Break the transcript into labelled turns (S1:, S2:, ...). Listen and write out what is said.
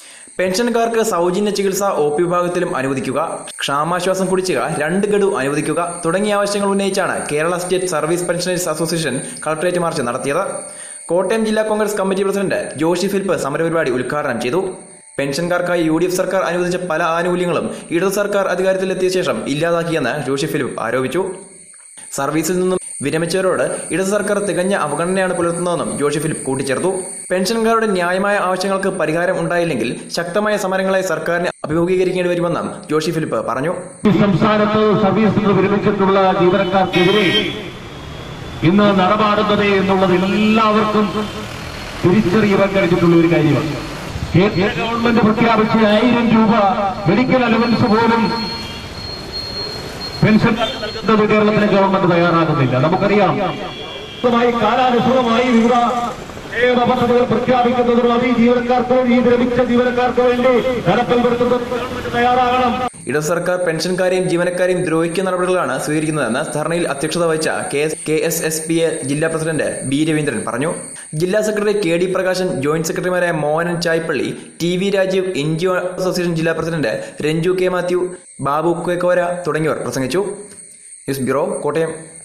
S1: പെൻഷൻകാർക്ക് സൗജന്യ ചികിത്സ O P വിഭാഗത്തിലും അനുവദിക്കുക ക്ഷാമാശ്വാസം കുടിശ്ശിക രണ്ട് ഗഡു അനുവദിക്കുക തുടങ്ങിയ ആവശ്യങ്ങൾ ഉന്നയിച്ചാണ് Kerala state service pensioners association collectorate march നടത്തിയത് കോട്ടയം ജില്ലാ കോൺഗ്രസ് കമ്മിറ്റി പ്രസിഡന്റ് ജോഷി ഫിലിപ്പ് സമരപരിപാടി ഉദ്ഘാടനം ചെയ്തു പെൻഷൻകാർക്കായി യു ഡി എഫ് സർക്കാർ അനുവദിച്ച പല ആനുകൂല്യങ്ങളും ഇടതു സർക്കാർ അധികാരത്തിലെത്തിയ ശേഷം ഇല്ലാതാക്കിയെന്ന് ജോഷി ഫിലിപ്പ് ആരോപിച്ചു സർവീസിൽ നിന്നും വിരമിച്ചവരോട് ഇടതു സർക്കാർ തികഞ്ഞ അവഗണനയാണ് പുലർത്തുന്നതെന്നും ജോഷി ഫിലിപ്പ് കൂട്ടിച്ചേർത്തു പെൻഷൻകാരുടെ ന്യായമായ ആവശ്യങ്ങൾക്ക് പരിഹാരം ഉണ്ടായില്ലെങ്കിൽ ശക്തമായ സമരങ്ങളെ സർക്കാരിന് അഭിമുഖീകരിക്കേണ്ടി വരുമെന്നും ജോഷി ഫിലിപ്പ് പറഞ്ഞു
S2: ഈ സംസ്ഥാനത്ത് സർവീസിൽ നിന്ന് വിരമിച്ചിട്ടുള്ള ജീവനക്കാർക്കെതിരെ ഇന്ന് നടപാടുന്നത് എന്നുള്ളത് എല്ലാവർക്കും തിരിച്ചറിയുവാൻ കഴിഞ്ഞിട്ടുള്ള ഒരു കാര്യമാണ് കേന്ദ്ര ഗവൺമെന്റ് പ്രഖ്യാപിച്ച ആയിരം രൂപ മെഡിക്കൽ അലവൻസ് പോലും പെൻഷൻ നൽകുന്നത് കേരളത്തിലെ ഗവൺമെന്റ് തയ്യാറാകുന്നില്ല നമുക്കറിയാം മായി കാലാനുസൃതമായി വിവിധ ക്ഷേമ പദ്ധതികൾ പ്രഖ്യാപിക്കുന്നതിനും അത് ഈ ജീവനക്കാർക്കോ ഈ വിരമിച്ച ജീവനക്കാർക്കോ വേണ്ടി നടപ്പിൽ വരുത്തുന്നത് ഗവൺമെന്റ് തയ്യാറാകണം
S1: ഇടതു സർക്കാർ പെൻഷൻകാരെയും ജീവനക്കാരെയും ദ്രോഹിക്കുന്ന നടപടികളാണ് സ്വീകരിക്കുന്നതെന്ന് ധർണയിൽ അധ്യക്ഷത വഹിച്ച K S S P A ജില്ലാ പ്രസിഡന്റ് ബി രവീന്ദ്രൻ പറഞ്ഞു ജില്ലാ secretary K D Prakashan joint സെക്രട്ടറിമാരായ Mohanan Chaypally T V Rajeev N G O association ജില്ലാ പ്രസിഡന്റ് രഞ്ജു കെ മാത്യു ബാബു കേക്കോര തുടങ്ങിയവർ പ്രസംഗിച്ചു ന്യൂസ് ബ്യൂറോ കോട്ടയം